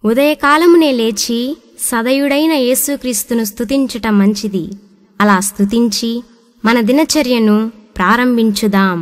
ఉదయకాలమునే లేచి సదయుడైన యేసుక్రీస్తును స్తుతించుట మంచిది అలా స్తుతించి మన దినచర్యను ప్రారంభించుదాం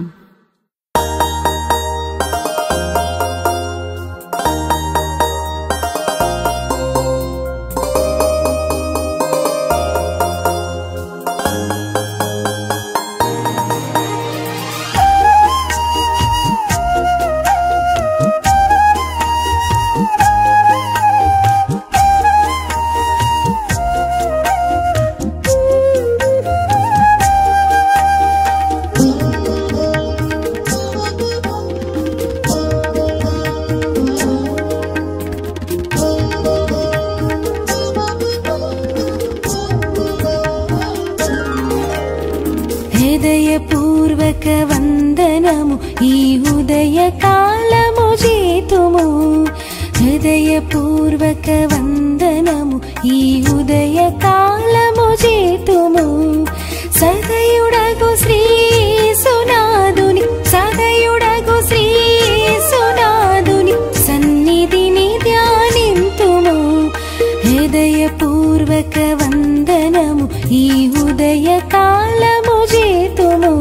హృదయపూర్వక వందనము ఈ ఉదయ కాలము చేతుము హృదయపూర్వక వందనము ఈ ఉదయ కాలము చేతుము సదయుడగు శ్రీ సునాదుని సదయుడగు శ్రీ సునాదుని సన్నిధిని ధ్యానింతుము హృదయపూర్వక వందనము ఈ ఉదయ కాలము చేతుము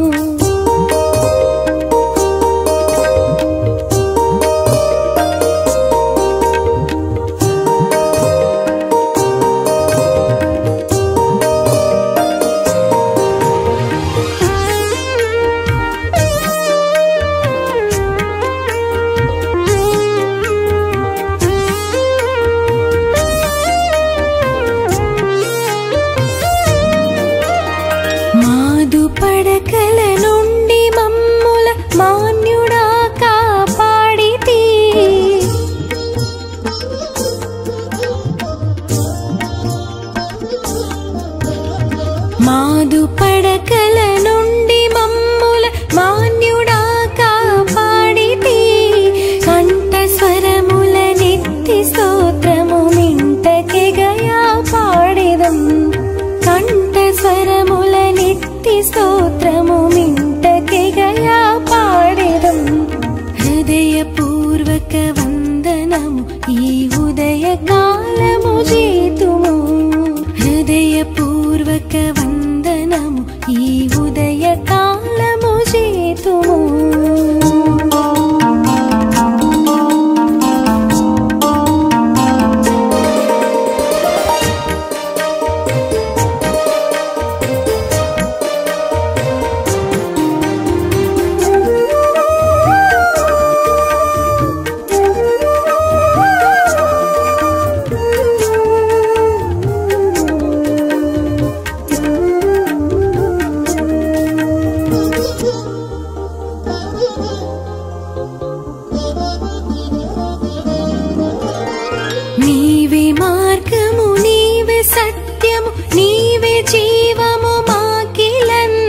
మాదు పడకల నుండి మమ్ముల మాన్యుడా కాపాడితి మాదు పడకల నుండి మమ్ముల మాన్యుడా కాపాడితి కంఠ స్వరముల నిత్తి స్తోత్రము మింటకెగయా పాడెదం కంఠ స్వరముల నిత్తి స్తోత్రము మింటకెగయా పాడెదం హృదయపూర్వక వందనము ఈ ఉదయ కాలము చేతుము హృదయపూర్వక వందనము ఈ ఉదయ కాలము చేతుము నీవే మార్గము నీవే సత్యము నీవే జీవము మాకిలన్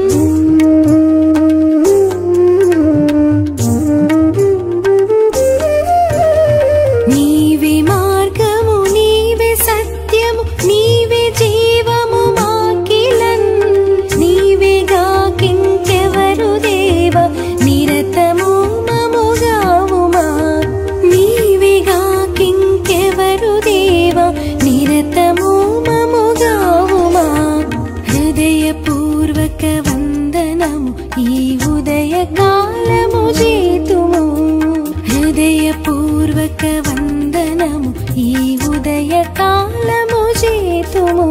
నీవే మార్గము నీవే సత్యము నీవే జీవము మాకిలన్ నీవేగా కింకెవరు దేవ నిరతము మముగావుమా నీవేగా కింకెవరు దేవ నిరతము మముగావుమా హృదయపూర్వక వందనము ఈ ఉదయ కాలము చేతుము హృదయపూర్వక వందనము ఈ ఉదయ కాలము చేతుము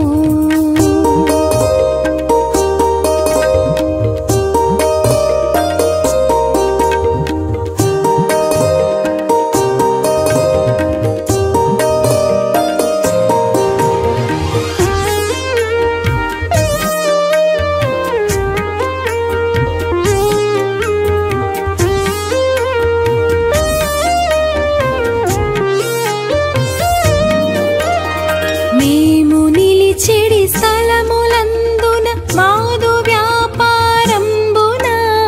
మేము నిలిచెడి స్థలములందున మాదు వ్యాపారంబున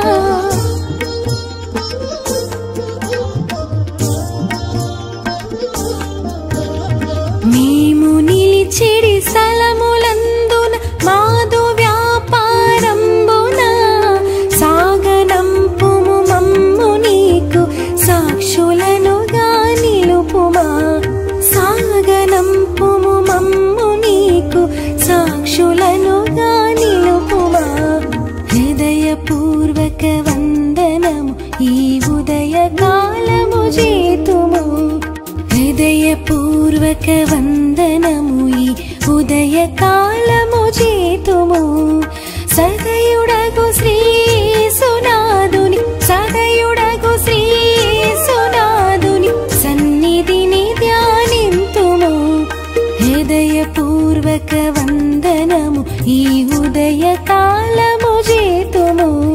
మేము నిలిచెడి స్థలములందున మాదు వ్యాపారంబున సాగనంపుము మమ్ము నీకు సాక్షులనుగా నిలుపుమా ఈ ఉదయ కాలము చేతుము హృదయపూర్వక వందనము ఈ ఉదయ కాలము చేతుము సదయుడగు శ్రీ సునాదుని సదయుడగు శ్రీ సునాదుని సన్నిధిని ధ్యానింతుము హృదయపూర్వక వందనము ఈ ఉదయ కాలము చేతుము